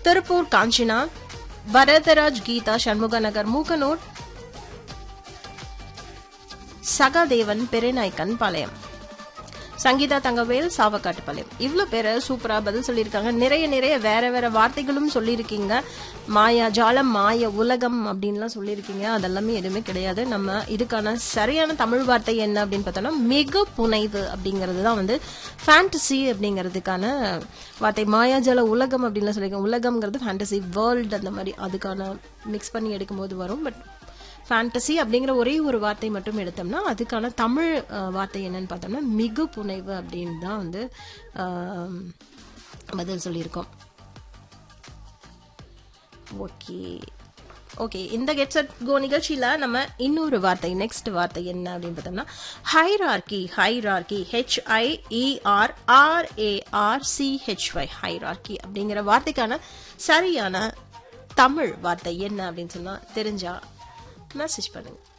திருப்பூர் காஞ்சினா வரதராஜ் கீதா சண்முக நகர் மூக்கனூர் சகாதேவன் பெருநாய்க்கன் பாளையம் சங்கீதா தங்கவேல் சாவக்காட்டுப்பாளையம் இவ்வளோ பேரை சூப்பரா பதில் சொல்லியிருக்காங்க நிறைய நிறைய வேற வேற வார்த்தைகளும் சொல்லியிருக்கீங்க மாயா ஜாலம் மாய உலகம் அப்படின்லாம் சொல்லியிருக்கீங்க அதெல்லாமே எதுவுமே கிடையாது நம்ம இதுக்கான சரியான தமிழ் வார்த்தை என்ன அப்படின்னு பார்த்தோம்னா மிக புனைவு அப்படிங்கிறது தான் வந்து ஃபேண்டசி அப்படிங்கிறதுக்கான வார்த்தை மாயாஜால உலகம் அப்படின்லாம் சொல்லியிருக்கேன் உலகம்ங்கிறது ஃபேண்டசி வேர்ல்டு அந்த மாதிரி அதுக்கான மிக்ஸ் பண்ணி எடுக்கும்போது வரும் பட் ஃபேண்டசி அப்படிங்கிற ஒரே ஒரு வார்த்தை மட்டும் எடுத்தோம்னா அதுக்கான தமிழ் அஹ், வார்த்தை என்னன்னு பார்த்தோம்னா மிகு புனைவு அப்படின்னு தான் வந்து ஆம், பதில் சொல்லியிருக்கோம் ஓகே ஓகே இந்த கெட் செட் கோ நிகழ்ச்சியில நம்ம இன்னொரு வார்த்தை நெக்ஸ்ட் வார்த்தை என்ன அப்படின்னு பார்த்தோம்னா hierarchy hierarchy H I E R R A R C H Y hierarchy அப்படிங்கிற வார்த்தைக்கான சரியான தமிழ் வார்த்தை என்ன அப்படின்னு சொன்னா தெரிஞ்சா மெசேஜ் பண்ணுங்க